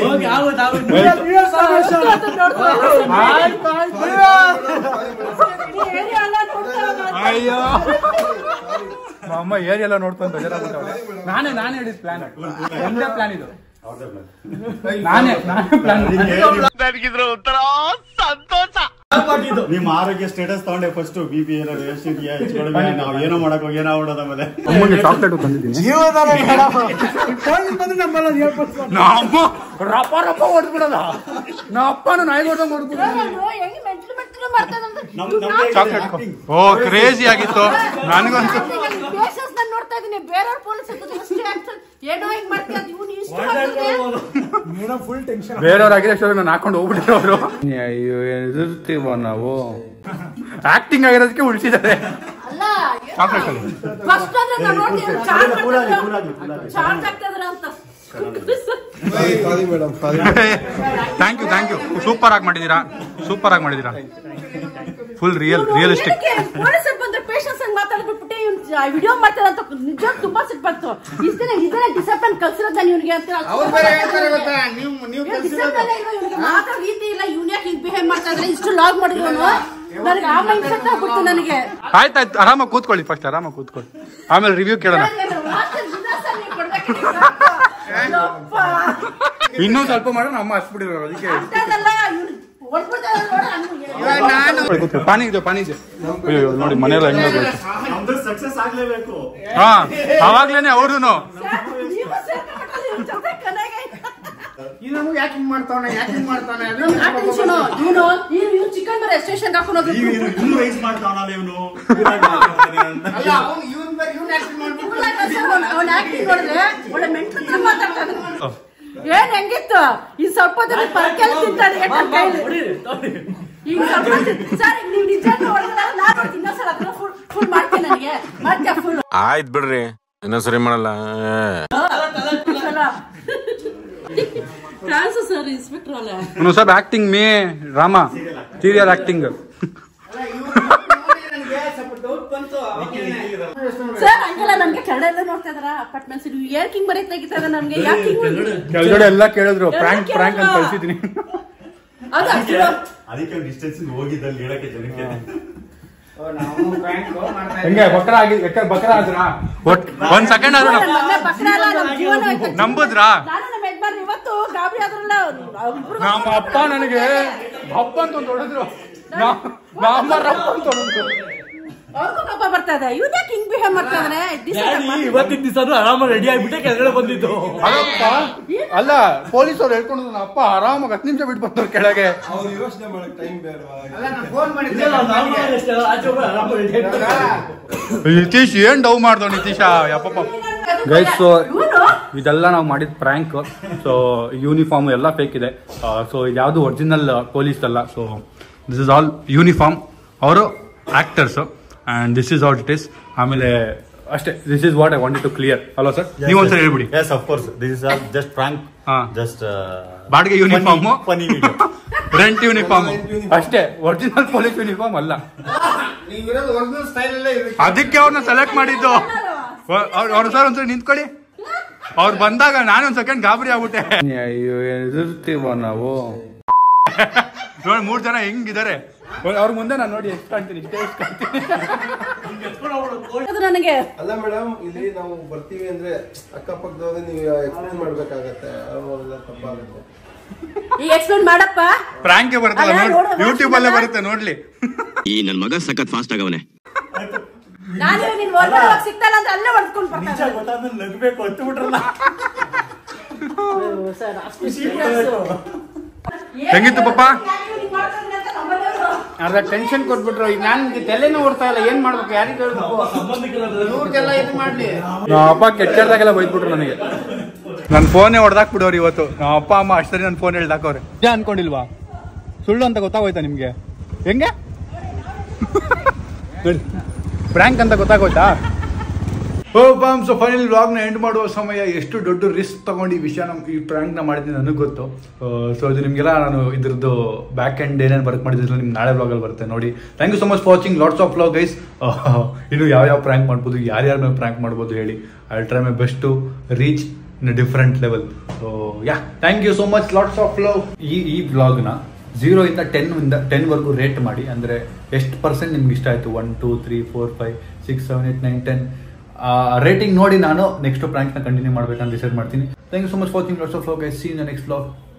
ಅಯ್ಯೋ ಅಮ್ಮ ಏರಿಯೆಲ್ಲ ನೋಡ್ಕೊಂಡು ಬೇಜಾರಾಗ್ಬಿಟ್ಟವ್ಳೆ ನಾನೇ ನಾನೇ ಹೇಳಿದ ಪ್ಲಾನ್ ಒಂದೇ ಪ್ಲಾನ್ ಇದು ನಾನೇ ನಾನೇ ಪ್ಲಾನ್ ನಿಮ್ಮ ಆರೋಗ್ಯ ಸ್ಟೇಟಸ್ ತಗೊಂಡೆ ಫಸ್ಟ್ ಬಿ ಪಿ ಏನಾದ್ರು ಎಷ್ಟಿದೆಯಾ ಹೆಚ್ಚು ಕಡಿಮೆ ನಾವು ಏನೋ ಮಾಡಕ್ ಹೋಗಿ ಏನೋ ಮಾಡೋದ ಆಮೇಲೆ ಅಮ್ಮನಿಗೆ ಚಾಕ್ಲೇಟ್ ತಂದಿದ್ದೀನಿ ನಮ್ಮ ರಪ್ಪ ರಪ್ಪ ಹೊಡ್ಬಿಡಲ್ಲ ನಾ ಅಪ್ಪನ ನಾಯಿ ಹೊಡ್ದಂಗ್ ಹೊಡ್ಬಿಡಲ್ಲ ಚಾಕ್ಲೇಟ್ ಓ ಕ್ರೇಜಿ ಆಗಿತ್ತು ನನಗಂತೂ ನೋಡ್ತಾ ಇದೀನಿ ಬೇರೆಯವ್ರ ಪೊಲೀಸ್ ಏನೋ ಹಿಂಗ್ ಮಾಡ್ತೀಯ ಇವ್ನು ಇಷ್ಟು ಮಾಡ್ತಿದ್ದೆ. ಫುಲ್ ಟೆನ್ಷನ್ ಬೇರೆಯವ್ರಾಗಿದೆ ಅಷ್ಟೊಂದು ನಾನು ಹಾಕೊಂಡು ಹೋಗ್ಬಿಟ್ಟಿರೋರು ಅಯ್ಯೋ ಎದುರ್ತೀವ ನಾವು ಆಕ್ಟಿಂಗ್ ಆಗಿರೋದಕ್ಕೆ ಉಳಿಸಿದ್ದಾರೆ ಅಲ್ಲ ಚಾಕ್ಲೇಟ್ ಅಲ್ಲಿ ಫಸ್ಟ್ ಅಂದ್ರೆ ನಾನು ನೋಡ್ತೀನಿ ಚಾರ್ಜ್ ಚಾರ್ಜ್ ಆಗ್ತದ್ರ ಅಂತ madam thank you thank you super ಆಗಿ ಮಾಡಿದೀರಾ ಸೂಪರ್ ಆಗಿ ಮಾಡಿದೀರಾ ಫುಲ್ ರಿಯಲ್ ರಿಯಲಿಸ್ಟಿಕ್ ಪೊಲೀಸರು ಬಂದ್ರೆ ಪೇಷನ್ಸ್ ಹಂಗ್ ಮಾತಾಡ್ಬಿಟ್ಟು ಇವ್ನು ವಿಡಿಯೋ ಮಾಡ್ತಾರೆ ಅಂತ ನಿಜ ತುಂಬಾ ಸಿಟ್ಟು ಬಂತು ಇಷ್ಟ ದಿನ ಇದನ್ನ ಡಿಸಪ್ಲಿನ್ ಕಲ್ಸಿರೋದ ಇವ್ನಿಗೆ ಅಂತ ಅವ್ರು ಬೇರೆ ಹೇಳ್ತಾರೆ ಗೊತ್ತಾ ನೀವು ನೀವು ಕಲ್ಸಿರೋದು ಡಿಸಪ್ಲಿನ್ ಇಲ್ಲ ಇವ್ನಿಗೆ ಮಾತಾಡೋ ರೀತಿ ಇಲ್ಲ ಇವ್ನ ಯಾಕೆ ಹಿಂಗ್ ಬಿಹೇವ್ ಮಾಡ್ತಾ ಇದ್ರೆ ಇಷ್ಟು ಲಾಗ್ ಮಾಡಿದ್ರು ನನಗೆ ಆ ಮೈಂಡ್ ಸೆಟ್ ಆಗ್ಬಿಡ್ತು ನನಗೆ ಆಯ್ತಾಯ್ತು ಆರಾಮಾಗಿ ಕೂತ್ಕೊಳ್ಳಿ ಫಸ್ಟ್ ಆರಾಮಾಗಿ ಕೂತ್ಕೊಳ್ಳಿ ಆಮೇಲೆ ರಿವ್ಯೂ ಕೇಳೋಣ ಇನ್ನೂ ಸ್ವಲ್ಪ ಮಾಡೋಣ ಅಮ್ಮ ಹಸ್ಬಿಟ್ಟಿರೋ ಅದಕ್ಕೆ ಪಾನಿ ಇದೆ ಪಾನಿ ಇದೆ ಅಯ್ಯೋ ನೋಡಿ ಮನೆಯಲ್ಲ ಹೆಂಗಾಗೋಯ್ತು ನಮ್ದು ಸಕ್ಸಸ್ ಆಗ್ಲೇಬೇಕು ಹಾ ಅವಾಗ್ಲೇನೆ ಅವ್ರುನು ಇದು ನಮ್ಗೆ ಯಾಕೆ ಹಿಂಗ್ ಮಾಡ್ತಾವನೆ ಯಾಕೆ ಹಿಂಗ್ ಮಾಡ್ತಾನೆ ಅದು ಇವನು ಇವ್ನು ಚಿಕನ್ ಬೇರೆ ಸ್ಟೇಷನ್ ಹಾಕೊಂಡು ನೀವು ಇನ್ನು ಇನ್ನೂ ರೈಸ್ ಮಾಡ್ತಾವನಲ್ಲ ಇವನು ಅಲ್ಲ ಅವ್ನು ಇವ್ನ್ ಬೇರೆ ಇವ್ನ್ ಆಕ್ಟಿಂಗ್ ಮಾಡ್ಬಿಟ್ಟು ಅವನ ಆಕ್ಟಿಂಗ್ ನೋಡಿದ್ರೆ ಒಳ್ಳೆ ಮೆಂಟ್ಲ ಮಾತಾಡ್ತಾ ಇದ್ದಾನೆ. ಏನ್ ಹೆಂಗಿತ್ತು ಈ ಸ್ವಲ್ಪ ದಿನ ಪರ್ಕೆಲ್ ತಿಂತಾನೆ ಏನ್ ನನ್ ಕೈಲಿ ಈಗ ಸ್ವಲ್ಪ ದಿನ- ಸರ್ ಈಗ ನೀವು ನಿಜ ನೋಡಿದ್ರೆ ನಾನು ನೋಡ್ತೀನಿ ಇನ್ನೊಂದ್ಸಲ ಅದನ್ನ ಫುಲ್ ಫುಲ್ ಮಾಡ್ತೀನಿ ನನಗೆ ಮಾಡ್ತೀಯ ಫುಲ್ ಆಯ್ತು ಬಿಡ್ರಿ ಇನ್ನೊಂದ್ಸರಿ ಮಾಡಲ್ಲ ಥ್ಯಾಂಕ್ಸ್ ಸರ್ ಇನ್ಸ್ಪೆಕ್ಟರ್ ಅಲ್ಲ उन्होंने सब एक्टिंग में ड्रामा सीरियल एक्टिंग ನನಗೆ ಸ್ವಲ್ಪ ಡೌಟ್ ಬಂತು ಅವಾಗೇನೆ. ಸರ್ ಹಂಗೆಲ್ಲ ನನ್ಗೆ ಕನ್ನಡ ಎಲ್ಲ ನೋಡ್ತಾ ಇದಾರ ಅಪಾರ್ಟ್ಮೆಂಟ್ಸ್ ಯಾಕೆ ಹಿಂಗ್ ಮರೆಯಕ್ ತೆಗಿತಾರೆ ನನ್ಗೆ ಯಾಕೆ ಹಿಂಗ್ ಕೆಳಗಡೆ ಎಲ್ಲ ಕೇಳಿದ್ರು ಪ್ರ್ಯಾಂಕ್ ಪ್ರ್ಯಾಂಕ್ ಅಂತ ಕಳ್ಸಿದೀನಿ ಅದು actually ಅದಕ್ಕೆ ಡಿಸ್ಟೆನ್ಸ್ ಹೋಗಿದ್ದಲ್ಲಿ ಹೇಳಕ್ಕೆ ಜನಕ್ಕೆ ಓ, ನಾವು prank ಮಾಡ್ತಾ ಇದ್ದೀವಿ. ಹೆಂಗೆ ಬಕ್ರ ಆಗಿ ಯಾಕೆ ಬಕ್ರ ಆದ್ರಾ ಒಟ್ ಒಂದ್ ಸೆಕೆಂಡ್ ಆದ್ರೂ ನನ್ನ ಮೊನ್ನೆ ಬಕ್ರ ಅಲ್ಲ, ನಮ್ ಜೀವನ ಹೋಯ್ತು. ನಂಬುದ್ರಾ ನಾನು ನಮ್ಮ ಯಜಮಾನ್ ಇವತ್ತು ಗಾಬರಿ ಆದ್ರಲ್ಲ ಅವ್ರಿಬ್ರು ನಮ್ಮ ಅಪ್ಪ ನನಗೆ ಅಪ್ಪ ಅಂತ ಒಂದು ಹೊಡೆದ್ರು ಅವ್ರಿಗೂ ಕೋಪ ಬರ್ತಾ ಇದೆ ಇವ್ನ್ಯಾಕೆ ಹಿಂಗ್ ಬಿಹೇವ್ ಮಾಡ್ತಾ ಇದಾನೆ ಇವತ್ತಿನ ದಿವಸ ಆರಾಮಾಗಿ ರೆಡಿ ಆಗ್ಬಿಟ್ಟೆ ಕೆಳಗಡೆ ಬಂದಿದ್ದು ಅಲ್ಲಪ್ಪ ಅಲ್ಲ ಪೊಲೀಸ್ ಅವ್ರು ಹೇಳ್ಕೊಂಡು ನನ್ನ ಅಪ್ಪ ಆರಾಮಾಗಿ ಹತ್ತು ನಿಮಿಷ ಬಿಟ್ಟು ಬಂದವ್ರು ಕೆಳಗೆ ನಿತೀಶ್ ಏನ್ ಡವ್ ಮಾಡ್ದವ್ ನಿತೀಶ ಯಪ್ಪಪ್ಪ ಗೈಸ್ ಸೊ ಇದೆಲ್ಲ ನಾವು ಮಾಡಿದ ಪ್ರ್ಯಾಂಕ್ ಸೊ ಯೂನಿಫಾರ್ಮ್ ಎಲ್ಲ ಫೇಕ್ ಇದೆ ಸೊ ಯಾವುದು ಒರಿಜಿನಲ್ ಪೊಲೀಸ್ ಅಲ್ಲ so this is all uniform ಅವರು actors and this is all it is ಆಮೇಲೆ ಅಷ್ಟೇ this is what I wanted to clear ಅಲ್ವಾ ಸರ್ ನೀವು ಒಂದ್ಸರಿ ಹೇಳ್ಬಿಡಿ yes of course this is just prank just ಬಾಡಿಗೆ ಯೂನಿಫಾರ್ಮ್ ಫನಿ ರೆಂಟ್ ಯೂನಿಫಾರ್ಮ್ ಅಷ್ಟೇ original police uniform ಅಲ್ಲ ನೀವಿರೋದು ಒರಿಜಿನಲ್ ಸ್ಟೈಲ್ ಅಲ್ಲೇ ಇರುತ್ತೆ ಅದಕ್ಕೆ ಅವ್ರನ್ನ ಸೆಲೆಕ್ಟ್ ಮಾಡಿದ್ದು ಅವ್ರ ಸರ್ ಒಂದ್ಸರಿ ನಿಂತ್ಕೊಳ್ಳಿ ಅವ್ರು ಬಂದಾಗ ನಾನು ಒಂದ್ ಸೆಕೆಂಡ್ ಗಾಬರಿ ಆಗ್ಬಿಟ್ಟೆ ಅಯ್ಯೋ ಎದುರ್ತೀವ ನಾವು ನೋಡಿ ಮೂರ್ ಜನ ಹೆಂಗಿದ್ದಾರೆ ಅವ್ರ ಮುಂದೆ ನಾನು ನೋಡಿ ಎಷ್ಟು ಕಾಣ್ತೀನಿ ಇಷ್ಟೇ ಎಷ್ಟು ಕಾಣ್ತೀನಿ ಅದು ನನಗೆ ಅಲ್ಲ ಮೇಡಮ್ ಇಲ್ಲಿ ನಾವು ಬರ್ತೀವಿ ಅಂದ್ರೆ ಅಕ್ಕಪಕ್ಕದವಾಗ ನೀವು ಎಕ್ಸ್ಪ್ಲೇನ್ ಮಾಡ್ಬೇಕಾಗತ್ತೆ ಅವೆಲ್ಲ ತಪ್ಪಾಗುತ್ತೆ ಈಗ ಎಕ್ಸ್ಪ್ಲೇನ್ ಮಾಡಪ್ಪ ಪ್ರಾಂಕ್ ಬರ್ತಲ್ಲ ಅಲ್ಲ, ನೋಡಿ ನೋಡು, ಯೂಟ್ಯೂಬ್ ಅಲ್ಲೇ ಬರುತ್ತೆ ನೋಡ್ಲಿ ಈ ನನ್ ಮಗ ಸಖತ್ ಫಾಸ್ಟ್ ಆಗವನೆ ನಾನು ನಿನ್ ಒಳಗಡೆ ಹೋಗ್ ಸಿಗ್ತಲ್ಲ ಅಂತ ಅಲ್ಲೇ ಹೊಡ್ಕೊಂಡು ಬರ್ತಾರೆ ಗೊತ್ತಾದ್ಮೇಲೆ ನಗ್ಬೇಕು ಹತ್ತು ಬಿಟ್ರಲ್ಲ ಹೆಂಗಿತ್ತು ಪಾಪ ಅರ್ಧ ಟೆನ್ಷನ್ ಕೊಟ್ಬಿಟ್ರು ಈಗ ನನ್ಗೆ ತಲೆನೇ ಓಡ್ತಾ ಇಲ್ಲ ಏನ್ ಮಾಡ್ಬೇಕು ಯಾರಿಗೆ ಹೇಳ್ಬೇಕು ಇವ್ರಿಗೆಲ್ಲ ಇದು ಮಾಡ್ಲಿ ನಮ್ಮ ಅಪ್ಪ ಕೆಟ್ಟದಾಗೆಲ್ಲ ಬೈದ್ಬಿಟ್ರು ನನಗೆ ನನ್ನ ಫೋನೇ ಹೊಡೆದಾಕ್ಬಿಡೋರು ಇವತ್ತು ನಮ್ಮ ಅಪ್ಪ ಅಮ್ಮ ಅಷ್ಟರಿ ನನ್ನ ಫೋನ್ ಹೇಳ್ದಾಕವ್ರೆ ನಿಜ ಅನ್ಕೊಂಡಿಲ್ವಾ ಸುಳ್ಳು ಅಂತ ಗೊತ್ತಾಗೋಯ್ತಾ ನಿಮ್ಗೆ ಹೆಂಗೆ ಪ್ರ್ಯಾಂಕ್ ಅಂತ ಗೊತ್ತಾಗೋಯ್ತಾ ಓ ಬಾಮ್ ಸೊ ಫೈನಲ್ ವ್ಲಾಗ್ನ ಎಂಡ್ ಮಾಡುವ ಸಮಯ ಎಷ್ಟು ದೊಡ್ಡ ರಿಸ್ಕ್ ತಗೊಂಡು ಈ ವಿಷಯ ನಮ್ ಈ ಪ್ರ್ಯಾಂಕ್ನ ಮಾಡಿದ್ದೀನಿ ನನಗೆ ಗೊತ್ತು ಸೊ ಇದು ನಿಮಗೆಲ್ಲ ನಾನು ಇದ್ರದ್ದು ಬ್ಯಾಕ್ ಎಂಡ್ ಏನೇನು ವರ್ಕ್ ಮಾಡಿದ್ರು ನಿಮ್ಗೆ ನಾಳೆ ವ್ಲಾಗಲ್ಲಿ ಬರುತ್ತೆ ನೋಡಿ thank you so much for watching lots of vlog guys ಇನ್ನು ಯಾವ ಯಾವ ಪ್ರ್ಯಾಂಕ್ ಮಾಡ್ಬೋದು ಯಾರ್ಯಾರ ಮೇಲೆ ಪ್ರ್ಯಾಂಕ್ ಮಾಡ್ಬೋದು ಹೇಳಿ I try my best to reach in a different level so yeah thank you so much lots of love ಈ ಈ ವ್ಲಾಗ್ನ ಝೀರೋ ಇಂದ ಟೆನ್ ಇಂದ ಟೆನ್ ವರ್ಗು ರೇಟ್ ಮಾಡಿ ಅಂದರೆ ಎಷ್ಟು ಪರ್ಸೆಂಟ್ ನಿಮ್ಗೆ ಇಷ್ಟ ಆಯಿತು one two three four five six seven eight nine ten rating ನೋಡಿ ನಾನು ನೆಕ್ಸ್ಟ್ ಪ್ರ್ಯಾಂಕ್ನ ಕಂಟಿನ್ಯೂ ಮಾಡ್ಬೇಕಂತ ಡಿಸೈಡ್ ಮಾಡ್ತೀನಿ thank you so much for watching lots of vlog I see in the next vlog